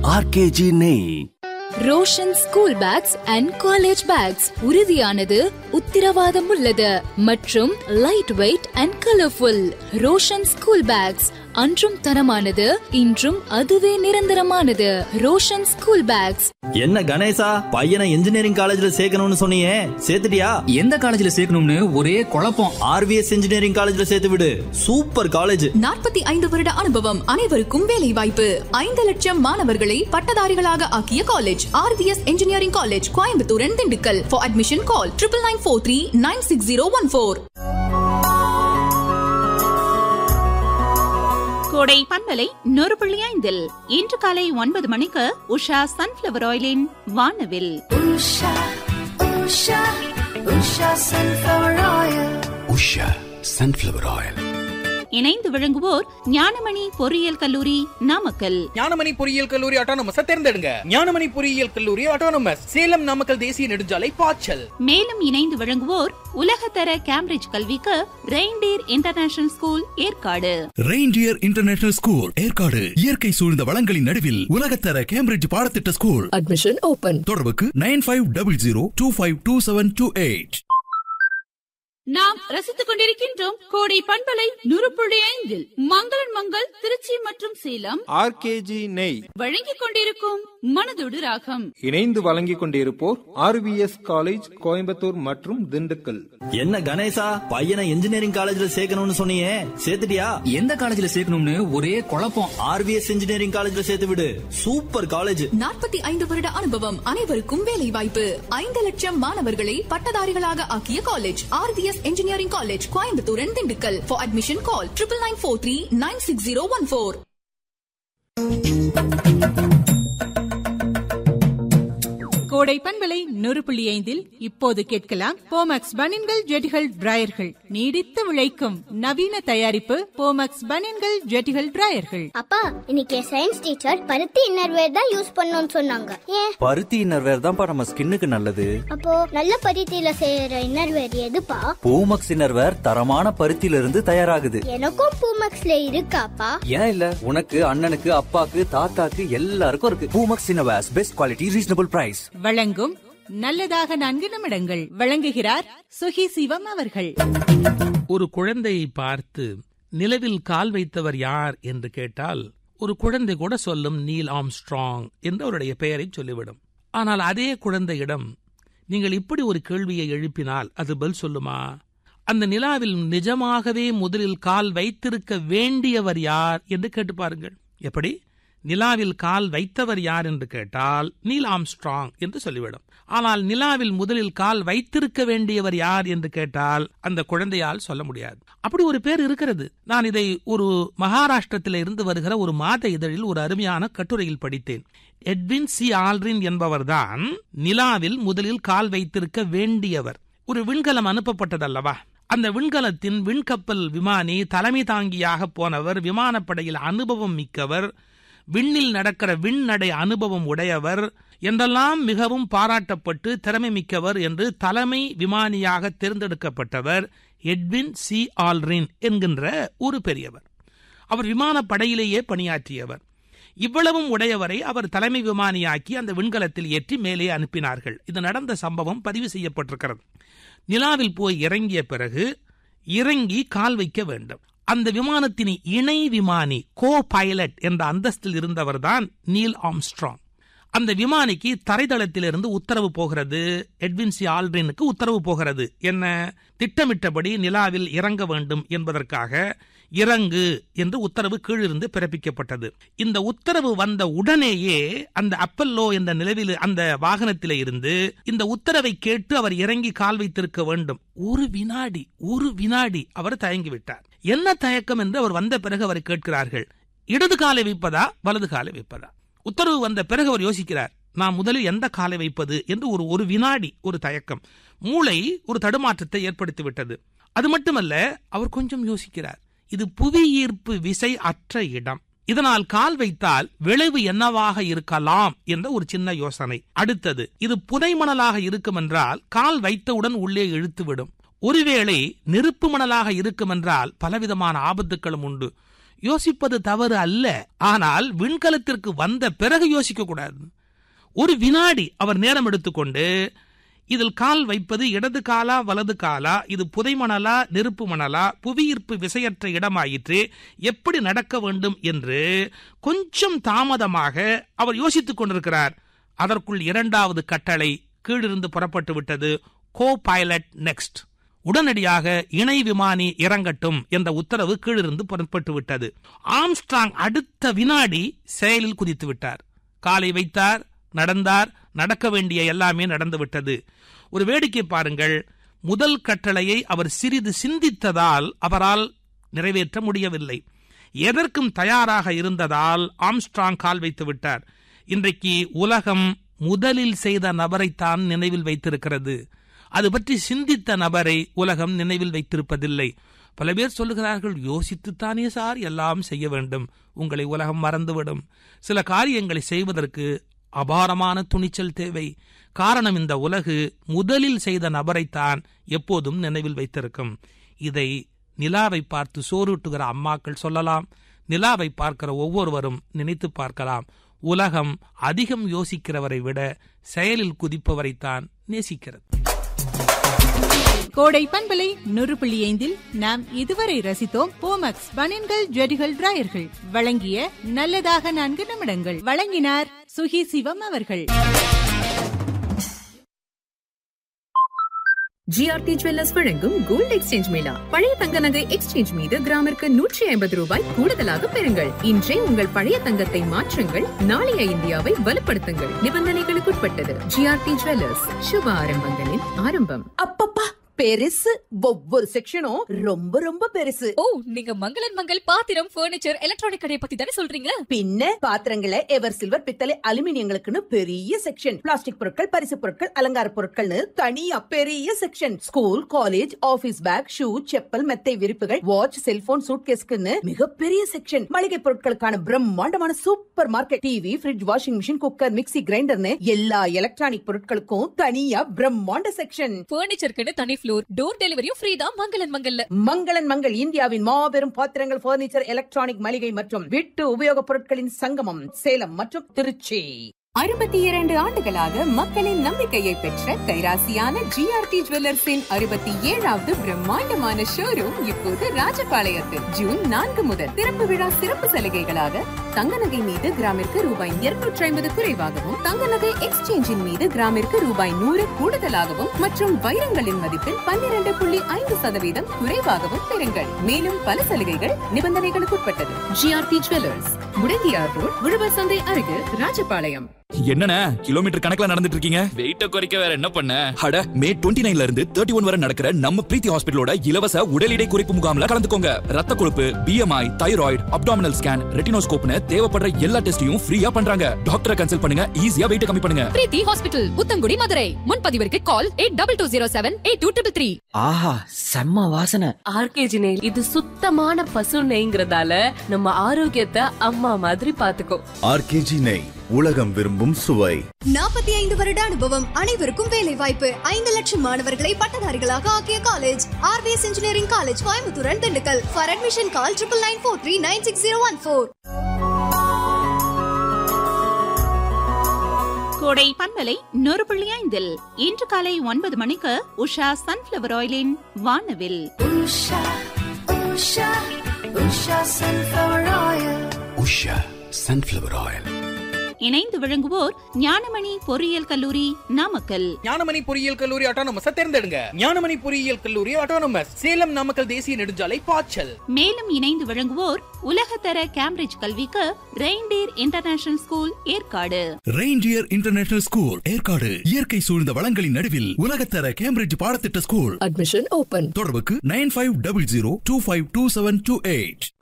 RKG நெய் Roshan school bags and college bags உறுதியானது உத்திரவாதம் உள்ளது மற்றும் light weight and colourful Roshan school bags அன்றும் தரமானது இன்றும் அதுவே நிரந்தரமானது ரோஷன் ஸ்கூல் பேக்ஸ் என்ன கணேசா பையனை இன்ஜினியரிங் காலேஜ்ல சேர்க்கணும்னு சொன்னியே சேர்த்துட்டியா எந்த காலேஜ்ல சேர்க்கணும்னு ஒரே குழப்பம் ஆர்விஎஸ் இன்ஜினியரிங் காலேஜ்ல சேர்த்து விடு சூப்பர் காலேஜ் நாற்பத்தி ஐந்து வருட அனுபவம் அனைவருக்கும் வேலை வாய்ப்பு ஐந்து லட்சம் மாணவர்களை பட்டதாரிகளாக ஆக்கிய college RVS engineering college Coimbatore and Dindigul for admission call triple nine four three nine six zero one four Kodai பண்பலை நூறு புள்ளி ஐந்தில் இன்று காலை ஒன்பது மணிக்கு உஷா சன்ஃபிளவர் ஆயிலின் வானவில் உஷா சன்ஃபிளவர் ஆயில் இணைந்து விளங்குவோர் ஞானமணி பொறியியல் கல்லூரி நாமக்கல் ஞானமணி பொறியியல் கல்லூரி ஆட்டோனமஸ் தேர்ந்தெடுங்க ஞானமணி பொறியியல் கல்லூரி ஆட்டோனமஸ் சேலம் நாமக்கல் தேசிய நெடுஞ்சாலை பாய்ச்சல் மேலும் இணைந்து விளங்குவோர் உலகத்தர கேம்பிரிட்ஜ் கல்விக்கு Reindeer International School Yercaud Reindeer International School Yercaud இயற்கை சூழ்ந்த வளங்களின் நடுவில் உலகத்தர கேம்பிரிட்ஜ் பாடத்திட்ட ஸ்கூல் அட்மிஷன் ஓபன் தொடர்புக்கு nine five double zero two five two seven two eight நாம் ரசித்துக் கொண்டிருக்கின்றோம் கோடை பண்பலை நூறு புள்ளி ஐந்தில் மங்களன் மங்கள் திருச்சி மற்றும் சேலம் ஆர்கேஜி நெய் வழங்கிக் கொண்டிருக்கும் மனதோடு ராகம் இணைந்து வழங்கிக் கொண்டிருப்போர் ஆர்விஎஸ் காலேஜ் கோயம்புத்தூர் மற்றும் திண்டுக்கல் என்ன கணேசா பையனை இன்ஜினியரிங் காலேஜ்ல சேர்க்கணும்னு சொன்னியே சேர்த்துட்டியா எந்த காலேஜ்ல சேர்க்கணும்னு ஒரே குழப்பம் ஆர்விஎஸ் இன்ஜினியரிங் காலேஜ்ல சேர்த்து விடு சூப்பர் காலேஜ் நாற்பத்தி ஐந்து வருட அனுபவம் அனைவருக்கும் வேலை வாய்ப்பு ஐந்து லட்சம் மாணவர்களை பட்டதாரிகளாக ஆக்கிய college RVS engineering college Coimbatore and Dindigul for admission call triple nine four three nine six zero one four Kodai பண்பலை நூறு புள்ளி ஐந்தில் இப்போது கேட்கலாம் போமக்ஸ் பனின்கள் ஜெட்டிகள் டிராயர்கள் நீடித்து விளைக்கும் நவீன தயாரிப்பு போமக்ஸ் பனின்கள் ஜெட்டிகள் டிராயர்கள் அப்பா இன்னைக்கு சயின்ஸ் டீச்சர் பருத்தி இன்னர்வேர் தான் யூஸ் பண்ணணும்னு சொன்னாங்க ஏன் பருத்தி இன்னர்வேர் தான்ப்பா நம்ம ஸ்கின்னுக்கு நல்லது அப்போ நல்ல பருத்தியில செய்யற இன்னர்வேர் எதுப்பா பூமக்ஸ் இன்னர்வேர் தரமான பருத்தியில இருந்து தயாராகுது எனக்கும் பூமக்ஸ்ல இருக்காப்பா ஏன் இல்ல உனக்கு அண்ணனுக்கு அப்பாக்கு தாத்தாக்கு எல்லாருக்கும் இருக்கு Poomex innerwears best quality reasonable price வழங்கும் நல்லதாக நான்கு நிமிடங்கள் வழங்குகிறார் சுகி சிவம் அவர்கள் ஒரு குழந்தையை பார்த்து நிலவில் கால் வைத்தவர் யார் என்று கேட்டால் ஒரு குழந்தை கூட சொல்லும் நீல் ஆம்ஸ்ட்ராங் என்று அவருடைய பெயரை சொல்லிவிடும் ஆனால் அதே குழந்தையிடம் நீங்கள் இப்படி ஒரு கேள்வியை எழுப்பினால் அது பதில் சொல்லுமா அந்த நிலாவில் நிஜமாகவே முதலில் கால் வைத்திருக்க வேண்டியவர் யார் என்று கேட்டு பாருங்கள் எப்படி நிலாவில் கால் வைத்தவர் யார் என்று கேட்டால் நீல் ஆம்ஸ்ட்ராங் என்று சொல்லிவிடும் ஆனால் நிலாவில் முதலில் கால் வைத்திருக்க வேண்டியவர் யார் என்று கேட்டால் அந்த குழந்தையால் சொல்ல முடியாது அப்படி ஒரு பேர் இருக்கிறது நான் இதை ஒரு மகாராஷ்டிரத்தில் இருந்து வருகிற ஒரு மாத இதழில் ஒரு அருமையான கட்டுரையில் படித்தேன் எட்வின் சி ஆல்ரின் என்பவர்தான் நிலாவில் முதலில் கால் வைத்திருக்க வேண்டியவர் ஒரு விண்கலம் அனுப்பப்பட்டதல்லவா அந்த விண்கலத்தின் விண்கப்பல் விமானி தலைமை தாங்கியாக போனவர் விமானப்படையில் அனுபவம் மிக்கவர் விண்ணில் நடக்கிற விண்ணடை அனுபவம் உடையவர் என்றெல்லாம் மிகவும் பாராட்டப்பட்டு திறமை மிக்கவர் என்று தலைமை விமானியாக தேர்ந்தெடுக்கப்பட்டவர் எட்வின் சி ஆல்ரின் என்கின்ற ஒரு பெரியவர் அவர் விமானப்படையிலேயே பணியாற்றியவர் இவ்வளவும் உடையவரை அவர் தலைமை விமானியாக்கி அந்த விண்கலத்தில் ஏற்றி மேலே அனுப்பினார்கள் இது நடந்த சம்பவம் பதிவு செய்யப்பட்டிருக்கிறது நிலாவில் போய் இறங்கிய பிறகு இறங்கி கால் வைக்க வேண்டும் அந்த விமானத்தின் இணை விமானி கோ பைலட் என்ற அந்தஸ்தில் இருந்தவர்தான் நீல் ஆம்ஸ்ட்ராங் அந்த விமானிக்கு தரைதளத்திலிருந்து உத்தரவு போகிறது எட்வின்சி ஆல்ட்ரினுக்கு உத்தரவு போகிறது என்ன திட்டமிட்டபடி நிலாவில் இறங்க வேண்டும் என்பதற்காக இறங்கு என்று உத்தரவு கீழிருந்து பிறப்பிக்கப்பட்டது இந்த உத்தரவு வந்த உடனேயே அந்த அப்பல்லோ என்ற நிலவில் அந்த வாகனத்தில இருந்து இந்த உத்தரவை கேட்டு அவர் இறங்கி கால் வைத்திருக்க வேண்டும் ஒரு வினாடி ஒரு வினாடி அவர் தயங்கி விட்டார் என்ன தயக்கம் என்று அவர் வந்த பிறகு அவரை கேட்கிறார்கள் இடது காலை வைப்பதா வலது காலை வைப்பதா உத்தரவு வந்த பிறகு அவர் யோசிக்கிறார் நான் முதலில் எந்த காலை வைப்பது என்று ஒரு ஒரு வினாடி ஒரு தயக்கம் மூளை ஒரு தடுமாற்றத்தை ஏற்படுத்தி விட்டது அது மட்டுமல்ல அவர் கொஞ்சம் யோசிக்கிறார் இது புவி ஈர்ப்பு விசை அற்ற இடம் இதனால் கால் வைத்தால் விளைவு என்னவாக இருக்கலாம் என்ற ஒரு சின்ன யோசனை அடுத்தது இது புதை மணலாக இருக்கும் என்றால் கால் வைத்தவுடன் உள்ளே இழுத்துவிடும் ஒருவேளை நெருப்பு மணலாக இருக்கும் என்றால் பலவிதமான ஆபத்துக்களும் உண்டு யோசிப்பது தவறு அல்ல ஆனால் விண்கலத்திற்கு வந்த பிறகு யோசிக்க கூடாது ஒரு வினாடி அவர் நேரம் எடுத்துக்கொண்டு இதில் கால் வைப்பது இடது காலா வலது காலா இது புதை மணலா நெருப்பு மணலா புவியீர்ப்பு விசையற்ற இடமாயிற்று எப்படி நடக்க வேண்டும் என்று கொஞ்சம் தாமதமாக அவர் யோசித்துக் கொண்டிருக்கிறார் அதற்குள் இரண்டாவது கட்டளை கீழிருந்து புறப்பட்டு விட்டது கோ பைலட் நெக்ஸ்ட் உடனடியாக இணை விமானி இறங்கட்டும் என்ற உத்தரவு கீழிருந்து புறப்பட்டு விட்டது ஆம்ஸ்ட்ராங் அடுத்த வினாடி செயலில் குதித்து விட்டார் காலை வைத்தார் நடந்தார் நடக்க வேண்டிய எல்லாமே நடந்து விட்டது ஒரு வேடிக்கை பாருங்கள் முதல் கட்டளையை அவர் சிறிது சிந்தித்ததால் அவரால் நிறைவேற்ற முடியவில்லை எதற்கும் தயாராக இருந்ததால் ஆம்ஸ்ட்ராங் கால் வைத்து விட்டார் இன்றைக்கு உலகம் முதலில் செய்த நபரைத்தான் நினைவில் வைத்திருக்கிறது அது பற்றி சிந்தித்த நபரை உலகம் நினைவில் வைத்திருப்பதில்லை பல பேர் சொல்லுகிறார்கள் யோசித்துத்தானே சார் எல்லாம் செய்ய வேண்டும் உங்களை உலகம் மறந்துவிடும் சில காரியங்களை செய்வதற்கு அபாரமான துணிச்சல் தேவை காரணம் இந்த உலகு முதலில் செய்த நபரைத்தான் எப்போதும் நினைவில் வைத்திருக்கும் இதை நிலாவை பார்த்து சோறுட்டுகிற அம்மாக்கள் சொல்லலாம் நிலாவை பார்க்கிற ஒவ்வொருவரும் நினைத்து பார்க்கலாம் உலகம் அதிகம் யோசிக்கிறவரை விட செயலில் குதிப்பவரைத்தான் நேசிக்கிறது கோடை பண்பலை நூறு புள்ளி ஐந்தில் நாம் இதுவரை ரசித்தோம் போமக்ஸ் பனியன்கள் ஜெடிகள் டிராயர்கள் வழங்கிய நல்லதாக நான்கு நிமிடங்கள் வழங்கினார் சுகி சிவம் அவர்கள் ஜிஆர்டி ஜுவல்லர்ஸ் வழங்கும் கோல்டு எக்ஸ்சேஞ்ச் மேளா பழைய தங்க நகை எக்ஸ்சேஞ்ச் மீது கிராமிற்கு நூற்றி ஐம்பது ரூபாய் கூடுதலாக பெறுங்கள் இன்றே உங்கள் பழைய தங்கத்தை மாற்றுங்கள் நாளைய இந்தியாவை வலுப்படுத்துங்கள் நிபந்தனைகளுக்குட்பட்டது ஜிஆர்டி ஜுவல்லர்ஸ் சுப ஆரம்பங்களின் ஆரம்பம் அப்பப்பா பெருசு ஒவ்வொரு செக்ஷனும் ரொம்ப ரொம்ப பெருசு ஓ நீங்க மங்களன் மங்கள் பாத்திரம் பர்னிச்சர் எலக்ட்ரானிக் கடையை பத்தி தானே சொல்றீங்க பின்ன பாத்திரங்களை எவர் சில்வர் பித்தளை அலுமினியங்களுக்குன்னு பெரிய செக்ஷன் பிளாஸ்டிக் பொருட்கள் பரிசு பொருட்கள் அலங்கார பொருட்கள்னு தனியா பெரிய section school college office bag shoe chappal மெத்தை விரிப்புகள் வாட்ச் செல்போன் சூட்கேஸ்க்குன்னு மிகப்பெரிய செக்ஷன் மளிகை பொருட்களுக்கான பிரம்மாண்டமான super market TV fridge washing machine cooker mixie கிரைண்டர்னு எல்லா எலக்ட்ரானிக் பொருட்களுக்கும் தனியா பிரம்மாண்ட செக்ஷன் பர்னிச்சருக்குன்னு தனி ஃப்ளோர் டோர் டெலிவரியும் ஃப்ரீ தான் மங்களன் மங்கல்ல மங்களன் மங்கள் இந்தியாவின் மாபெரும் பாத்திரங்கள் பர்னிச்சர் எலக்ட்ரானிக் மளிகை மற்றும் வீட்டு உபயோகப் பொருட்களின் சங்கமம் சேலம் மற்றும் திருச்சி அறுபத்தி இரண்டு ஆண்டுகளாக மக்களின் நம்பிக்கையை பெற்ற கைராசியான ஜிஆர்டி ஜுவல்லர்ஸின் அறுபத்தி ஏழாவது பிரம்மாண்டமான ஷோரூம் இப்போது ராஜபாளையத்தில் ஜூன் நான்கு முதல் திறப்பு விழா சிறப்பு சலுகைகளாக தங்க நகை மீது கிராமிற்கு ரூபாய் இருநூற்றி ஐம்பது குறைவாகவும் தங்க நகை எக்ஸ்சேஞ்சின் மீது கிராமிற்கு ரூபாய் நூறு கூடுதலாகவும் மற்றும் வைரங்களின் மதிப்பில் பன்னிரண்டு புள்ளி ஐந்து சதவீதம் குறைவாகவும் பெறுங்கள் மேலும் பல சலுகைகள் நிபந்தனைகளுக்குட்பட்டது ஜிஆர்டி ஜுவல்லர்ஸ் முடங்கியார் ரோட் உழவர் சந்தை அருகில் ராஜபாளையம் என்னண்ணே கிலோமீட்டர் கணக்குல நடந்துட்டு இருக்கீங்க வெயிட்ட குறைக்க வேற என்ன பண்ண அட மே 29 ல இருந்து தேர்ட்டி ஒன் வரை நடக்கிற நம்ம பிரீத்தி ஹாஸ்பிட்டலோட இலவச உடல் எடை குறைப்பு முகாம்ல கலந்துக்கோங்க ரத்த கொழுப்பு பிஎம்ஐ தைராய்டு அப்டாமினல் ஸ்கேன் ரெட்டினோஸ்கோப்னு தேவைப்படுற எல்லா டெஸ்டையும் ஃப்ரீயா பண்றாங்க டாக்டரை கன்சல்ட் பண்ணுங்க ஈஸியா வெயிட் கம்மி பண்ணுங்க பிரீத்தி ஹாஸ்பிட்டல் புத்தங்குடி மதுரை முன்பதிவிற்கு call eight double two zero seven eight two triple three ஆஹா செம்ம வாசனை ஆர்கேஜி நெய் இது சுத்தமான பசு நெய்ங்கிறதால நம்ம ஆரோக்கியத்தை அம்மா மாதிரி பாத்துக்கோ ஆர்கேஜி நெய் உலகம் விரும்பும் சுவை நாற்பத்தி ஐந்து வருட அனுபவம் அனைவருக்கும் வேலை வாய்ப்பு ஐந்து லட்சம் மாணவர்களை பட்டதாரிகளாக ஆக்கிய college RPS engineering college Coimbatore and Dindigul for admission call triple nine four three nine six zero one four Kodai பண்பலை நூறு புள்ளி ஐந்தில் இன்று காலை ஒன்பது மணிக்கு உஷா சன்ஃபிளவர் ஆயிலின் வானவில் உஷா சன்ஃபிளவர் ஆயில் இணைந்து விளங்குவோர் ஞானமணி பொறியியல் கல்லூரி நாமக்கல் ஞானமணி பொறியியல் கல்லூரி ஆட்டோனமஸ் தேர்ந்தெடுங்க ஞானமணி பொறியியல் கல்லூரி ஆட்டோனமஸ் சேலம் நாமக்கல் தேசிய நெடுஞ்சாலை பாய்ச்சல் மேலும் இணைந்து விளங்குவோர் உலகத்தர கேம்பிரிட்ஜ் கல்விக்கு Reindeer International School Yercaud Reindeer International School Yercaud இயற்கை சூழ்ந்த வளங்களின் நடுவில் உலகத்தர கேம்பிரிட்ஜ் பாடத்திட்ட ஸ்கூல் அட்மிஷன் ஓபன் தொடர்புக்கு nine five double zero two five two seven two eight